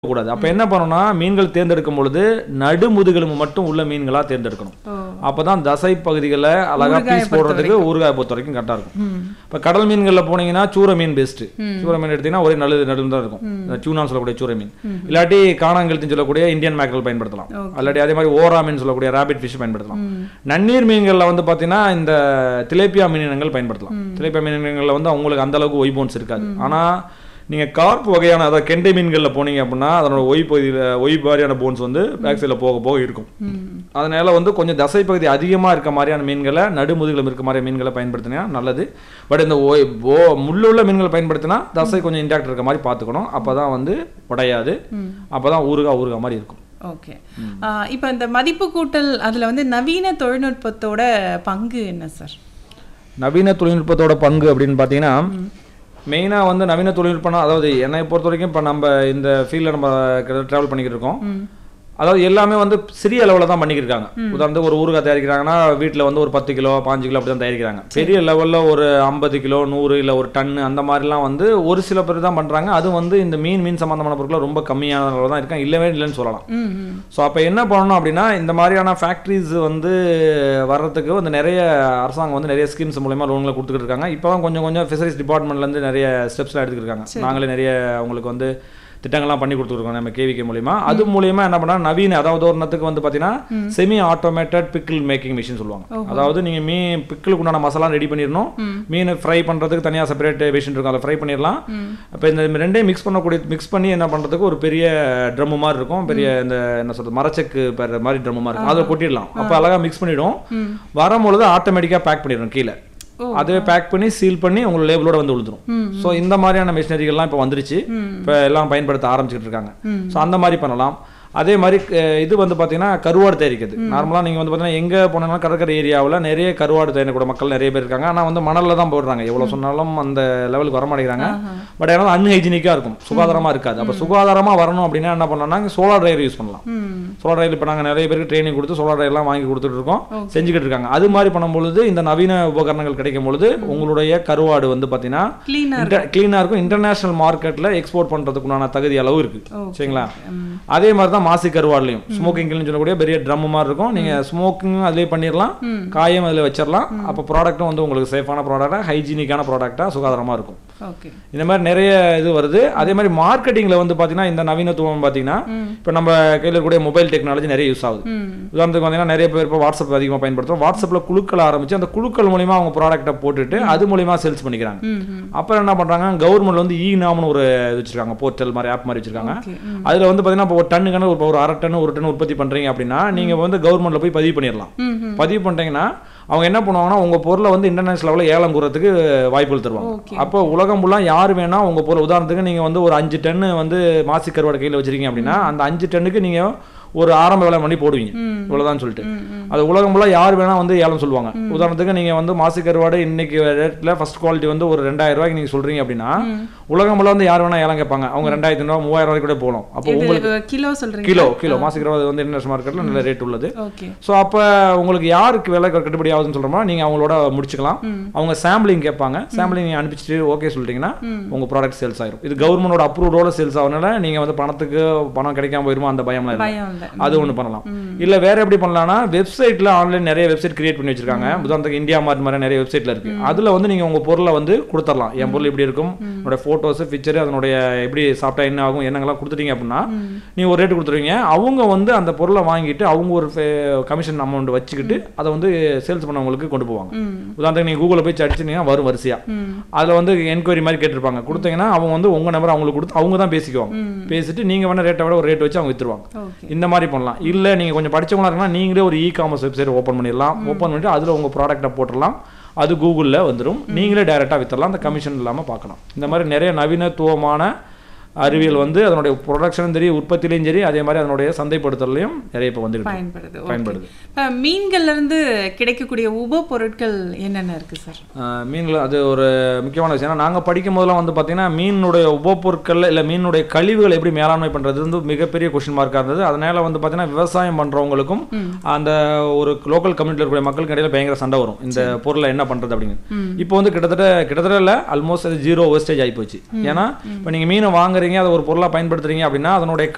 கூடாது அப்ப என்ன பண்ணணும்னா மீன்கள் தேர்ந்தெடுக்கும் பொழுது நடுமுதுகெலும்பு மட்டும் உள்ள மீன்களா தேர்ந்தெடுக்கணும் ஓ அப்பதான் தசை பகுதிகளில் அழகா ஊறுகாயை பீஸ் போடுறதுக்கு ஊறுகாய் பொறுத்த வரைக்கும் கரெக்டா இருக்கும் ம் இப்ப கடல் மீன்கள்ல போனீங்கன்னா சூர மீன் பெஸ்ட் சூர மீன் எடுத்தீங்கன்னா ஒரே நல்லது நடுவில் தான் இருக்கும் இந்த டியூனான்னு சொல்லக்கூடிய சூர மீன் இல்லாட்டி காணாங்கழுத்துன்னு சொல்லக்கூடிய இந்தியன் மேக்கல் பயன்படுத்தலாம் Okay. இல்லாட்டி அதே மாதிரி ஓரா மீன் சொல்லக்கூடிய ராபிட் ஃபிஷ் பயன்படுத்தலாம் நன்னீர் மீன்கள்ல வந்து பாத்தீங்கன்னா இந்த திலேப்பியா மீனினங்கள் பயன்படுத்தலாம் திலேப்பியா மீனினங்கள்ல வந்து அவங்களுக்கு அந்த அளவுக்கு ஒய் போன்ஸ் இருக்காது ஆனா நீங்க கார்ப் வகையான அதாவது கெண்டை மீன்கள்ல போனீங்க அப்படின்னா அதனோட ஒய் பகுதியில ஒய் மாதிரியான போன்ஸ் வந்து பேக் சைடில் போக போக இருக்கும் ம் அதனால வந்து கொஞ்சம் தசை பகுதி அதிகமாக இருக்க மாதிரியான மீன்களை நடுமுதுகிலும் இருக்க மாதிரி மீன்களை பயன்படுத்தினா நல்லது பட் இந்த ஓய் ஓ முள்ளுள்ள மீன்களை பயன்படுத்தினா தசை கொஞ்சம் இன்டாக்ட் இருக்க மாதிரி பார்த்துக்கணும் அப்போ தான் வந்து உடையாது அப்போ தான் ஊறுகாய் ஊறுகாய் மாதிரி இருக்கும் ஓகே இப்போ இந்த மதிப்பு கூட்டல் அதுல வந்து நவீன தொழில்நுட்பத்தோட பங்கு என்ன சார் நவீன தொழில்நுட்பத்தோட பங்கு அப்படின்னு பார்த்தீங்கன்னா மெயினாக வந்து நவீன தொழில்நுட்பம்னா அதாவது என்னை பொறுத்த வரைக்கும் இப்போ நம்ம இந்த ஃபீல்டில் நம்ம ட்ராவல் பண்ணிக்கிட்டு இருக்கோம் அதாவது எல்லாமே வந்து சிறிய அளவில் தான் பண்ணிக்கிட்டு இருக்காங்க உதாரணத்துக்கு ஒரு ஊறுகாய் தயாரிக்கிறாங்கன்னா வீட்டில் வந்து ஒரு பத்து கிலோ பாஞ்சு கிலோ அப்படி தான் தயாரிக்கிறாங்க பெரிய லெவலில் ஒரு ஐம்பது கிலோ நூறு இல்லை ஒரு டன்னு அந்த மாதிரிலாம் வந்து ஒரு சில பேர் தான் பண்ணுறாங்க அது வந்து இந்த மீன் மீன் சம்மந்தமான பொருட்கள் ரொம்ப கம்மியான அளவில் தான் இருக்காங்க இல்லவே இல்லைன்னு சொல்லலாம் ம் ம் ஸோ அப்போ என்ன பண்ணணும் அப்படின்னா இந்த மாதிரியான ஃபேக்ட்ரிஸ் வந்து வர்றதுக்கு வந்து நிறைய அரசாங்கம் வந்து நிறைய ஸ்கீம்ஸ் மூலயமா லோன்களை கொடுத்துக்கிட்டு இருக்காங்க இப்போ தான் கொஞ்சம் கொஞ்சம் ஃபிஷரிஸ் டிபார்ட்மெண்ட்லேருந்து நிறைய ஸ்டெப்ஸ்லாம் எடுத்துக்கிட்டு இருக்காங்க நாங்களே நிறைய அவங்களுக்கு வந்து திட்டங்கள்லாம் பண்ணி கொடுத்துருக்கோம் நம்ம கேவிகே மூலியமா அது மூலியமா என்ன பண்ணா நவீன அதாவது உதாரணத்துக்கு வந்து பார்த்தீங்கன்னா semi automated pickle making machine சொல்லுவாங்க அதாவது நீங்கள் மீன் பிக்கிளுக்கு உண்டான மசாலா ரெடி பண்ணிடணும் மீன் ஃப்ரை பண்ணுறதுக்கு தனியாக செப்பரேட் மிஷின் இருக்கும் அதை ஃப்ரை பண்ணிடலாம் இப்போ இந்த ரெண்டையும் மிக்ஸ் பண்ணக்கூடிய மிக்ஸ் பண்ணி என்ன பண்ணுறதுக்கு ஒரு பெரிய ட்ரம்மு மாதிரி இருக்கும் பெரிய இந்த என்ன சொல்றது மரச்செக்கு பெற மாதிரி ட்ரம்மு மாதிரி இருக்கும் அதை கொட்டிடலாம் அப்போ அழகா மிக்ஸ் பண்ணிடும் வரும்பொழுது ஆட்டோமேட்டிக்காக பேக் பண்ணிடும் கீழே அதுவே பேக் பண்ணி சீல் பண்ணி உங்களோட லேபிளோட வந்து விழுந்துரும் ஸோ இந்த மாதிரியான மிஷினரிகள்லாம் இப்போ வந்துருச்சு இப்போ எல்லாம் பயன்படுத்த ஆரம்பிச்சுட்டு இருக்காங்க ஸோ அந்த மாதிரி பண்ணலாம் அதே மாதிரி அஹ், இது வந்து பார்த்தீங்கன்னா கருவாடு தயாரிக்கிறது நார்மலாக நீங்கள் வந்து பார்த்தீங்கன்னா எங்கே போனீங்கன்னா கடற்கரை ஏரியாவில் நிறைய கருவாடு தயாரிக்கக்கூடிய மக்கள் நிறைய பேர் இருக்காங்க ஆனால் வந்து மணலில் தான் போடுறாங்க எவ்வளோ சொன்னாலும் அந்த லெவலுக்கு வர மாட்டேங்கிறாங்க பட் ஏன்னா அன்ஹைஜீனிக்காக இருக்கும் சுகாதாரமாக இருக்காது அப்போ சுகாதாரமாக வரணும் அப்படின்னா என்ன பண்ணலாம்னா சோலார் ட்ரைவர் யூஸ் பண்ணலாம் ம் சோலார் ரயில் இப்போ நாங்கள் நிறைய பேருக்கு ட்ரைனிங் கொடுத்து சோலார் ரயில்லாம் வாங்கி கொடுத்துட்டு இருக்கோம் செஞ்சுக்கிட்டு இருக்காங்க அது மாதிரி பண்ணும்பொழுது இந்த நவீன உபகரணங்கள் கிடைக்கும் பொழுது உங்களுடைய கருவாடு வந்து பார்த்தீங்கன்னா கிளீனர் க்ளீனாக இருக்கும் இன்டர்நேஷனல் மார்க்கெட்டில் எக்ஸ்போர்ட் பண்ணுறதுக்குண்டான தகுதி அளவு இருக்கு Okay. சரிங்களா அதே மாதிரி தான் மாசி கருவாடுலையும் ஸ்மோக்கிங் கில்னு சொல்லக்கூடிய பெரிய ட்ரம் மாதிரி இருக்கும் நீங்கள் ஸ்மோக்கிங் அதிலே பண்ணிடலாம் காயம் அதில் வச்சிடலாம் அப்போ ப்ராடக்ட்டும் வந்து உங்களுக்கு சேஃபான ப்ராடக்டாக ஹைஜீனிக்கான ப்ராடக்டாக சுகாதாரமாக இருக்கும் ஓகே இந்த மாதிரி நிறைய இது வருது அதே மாதிரி மார்க்கெட்டிங்ல வந்து பாத்தீங்கன்னா இந்த நவீனத்துவம் பாத்தீங்கன்னா இப்போ நம்ம கையில் இருக்கக்கூடிய மொபைல் டெக்னாலஜி நிறைய யூஸ் ஆகுது ம் உதாரணத்துக்கு பார்த்தீங்கன்னா நிறைய பேர் இப்போ வாட்ஸ்அப் அதிகமாக பயன்படுத்துறோம் வாட்ஸ்அப்பில் குழுக்கள் ஆரம்பிச்சு அந்த குழுக்கள் மூலியமா அவங்க ப்ராடக்ட்டை போட்டுட்டு அது மூலியமா சேல்ஸ் பண்ணிக்கிறாங்க ம் ம் அப்புறம் என்ன பண்றாங்க கவர்மெண்ட் வந்து இ நாம்னு ஒரு இது வச்சிருக்காங்க போர்ட்டல் மாதிரி ஆப் மாதிரி வச்சிருக்காங்க ஓகே அதுல வந்து பாத்தீங்கன்னா இப்போ ஒரு டன்னு கணக்கு இப்போ ஒரு அரை டன் ஒரு டன் உற்பத்தி பண்றீங்க அப்படின்னா நீங்க வந்து கவர்மெண்ட்ல போய் பதிவு பண்ணிடலாம் ம் ம் பதிவு பண்ணிட்டீங்கன்னா அவங்க என்ன பண்ணுவாங்கன்னா உங்க பொருளை வந்து இன்டர்நேஷனல் லெவலில் ஏலம் கூறதுக்கு வாய்ப்புகள் தருவாங்க ஓகே அப்போ உலகம் ஃபுல்லாக யார் வேணா உங்க பொருள் உதாரணத்துக்கு நீங்க வந்து ஒரு அஞ்சு டன்னு வந்து மாசி கருவாடு கையில் வச்சிருக்கீங்க அப்படின்னா அந்த அஞ்சு டன்னுக்கு நீங்க ஒரு ஆரம்ப விலை பண்ணி போடுவீங்க ம். இவ்வளவுதான் சொல்லிட்டு ம் ம் அது உலகம் ஃபுல்லாக யார் வேணா வந்து ஏலம் சொல்லுவாங்க உதாரணத்துக்கு நீங்க வந்து மாசி கருவாடு இன்னைக்கு ரேட்ல ஃபர்ஸ்ட் குவாலிட்டி வந்து ஒரு ரெண்டாயிரம் ரூபாய்க்கு நீங்க சொல்றீங்க அப்படின்னா உலகம் ஃபுல்லாக வந்து யார் வேணா ஏலம் கேட்பாங்க அவங்க ரெண்டாயிரத்தி ஐநூறு மூவாயிரம் ரூபாய்க்கு கூட போகலாம் அப்போ உங்களுக்கு இது கிலோ சொல்றீங்க கிலோ கிலோ மாசி கருவாடு வந்து இன்டர்நேஷனல் மார்க்கெட்ல நல்ல ரேட் உள்ளது ஓகே ஸோ அப்போ உங்களுக்கு யாருக்கு விலை கட்டுப்படி ஆகுதுன்னு சொல்கிறோமோ நீங்கள் அவங்களோட முடிச்சுக்கலாம் அவங்க சாம்பிளிங் கேட்பாங்க சாம்பிளிங் நீங்கள் அனுப்பிச்சிட்டு ஓகே சொல்லிட்டீங்கன்னா உங்கள் ப்ராடக்ட் சேல்ஸ் ஆயிரும் இது கவர்மெண்டோட அப்ரூவோட சேல்ஸ் ஆகுறதுனால நீங்கள் வந்து பணத்துக்கு பணம் கிடைக்காம போயிருமா அந்த பயம்லாம் இல்லை பயம் இல்லை அது ஒன்று பண்ணலாம் இல்லை வேற எப்படி பண்ணலாம்னா வெப்சைட்டில் ஆன்லைன் நிறைய வெப்சைட் கிரியேட் பண்ணி வச்சிருக்காங்க உதாரணத்துக்கு இந்தியா மார்ட் மாதிரி நிறைய வெப்சைட்ல இருக்கு அதில் வந்து நீங்கள் உங்கள் பொருளை வந்து கொடுத்துடலாம் என் பொருள் இப்படி இருக்கும் என்னோட ஃபோட்டோஸ் பிக்சர் அதனுடைய எப்படி சாப்பிட்டா என்ன ஆகும் என்னங்கெல்லாம் கொடுத்துட்டீங்க அப்படின்னா நீ ஒரு ரேட் கொடுத்துருவீங்க அவங்க வந்து அந்த பொருளை வாங்கிட்டு அவங்க ஒரு கமிஷன் அமௌண்ட் வச்சுக்கிட்டு அதை வந்து சேல்ஸ் பண்ணவங்களுக்கு கொண்டு போவாங்க ம் உதாரணத்துக்கு நீங்கள் கூகுளில் போய் அடிச்சிங்கன்னா வரும் வரிசையா ம் அதில் வந்து என்கொயரி மாதிரி கேட்டிருப்பாங்க கொடுத்தீங்கன்னா அவங்க வந்து உங்கள் நம்பர் அவங்களுக்கு கொடுத்து அவங்க தான் பேசிக்குவாங்க பேசிட்டு நீங்கள் வேணா ரேட்டை விட ஒரு ரேட் வச்சு அவங்க வித்துருவாங்க ஓகே இந்த மாதிரி பண்ணலாம் இல்லை நீங்கள் கொஞ்சம் படிச்சவங்களா இருக்குன்னா நீங்களே ஒரு இ காமர்ஸ் வெப்சைட் ஓப்பன் பண்ணிடலாம் ஓப்பன் பண்ணிட்டு அதில் உங்கள் ப்ராடக்ட்டை போட்டுடலாம் அது கூகுளில் வந்துடும் நீங்களே டைரெக்டாக வித்துடலாம் அந்த கமிஷன் இல்லாமல் பார்க்கலாம் இந்த மாதிரி நிறைய நவீனத்துவமான அறிவியல் வந்து அதனுடைய ப்ரொடக்ஷனும் சரி உற்பத்திலையும் சரி அதே மாதிரி அதனுடைய சந்தைப்படுத்தலையும் நிறைய இப்போ வந்துகிட்டு இருக்கு. பயன்படுது ஓகே. பயன்படுது இப்ப மீன்கள்ல இருந்து கிடைக்கக்கூடிய உப பொருட்கள் என்னென்ன இருக்கு சார் ஆஹ் மீன்கள் அது ஒரு முக்கியமான விஷயம் ஏன்னா நாங்கள் படிக்கும் போதெல்லாம் வந்து பார்த்தீங்கன்னா மீனுடைய உபப்பொருட்கள் இல்லை மீனுடைய கழிவுகள் எப்படி மேலாண்மை பண்ணுறது வந்து மிகப்பெரிய கொஷின் மார்க்காக இருந்தது அதனால வந்து பார்த்தீங்கன்னா விவசாயம் பண்ணுறவங்களுக்கும் அந்த ஒரு லோக்கல் கம்யூனிட்டியில் இருக்கக்கூடிய மக்களுக்கு இடையில பயங்கர சண்டை வரும் இந்த பொருளை என்ன பண்ணுறது அப்படின்னு இப்போ வந்து கிட்டத்தட்ட கிட்டத்தட்ட இல்லை ஆல்மோஸ்ட் அது ஜீரோ வேஸ்டேஜ் ஆகி போச்சு ஏன்னா இப்போ நீங்கள் மீனை வாங்குறீங்க அதை ஒரு பொருளாக பயன்படுத்துறீங்க அப்படின்னா அதனுடைய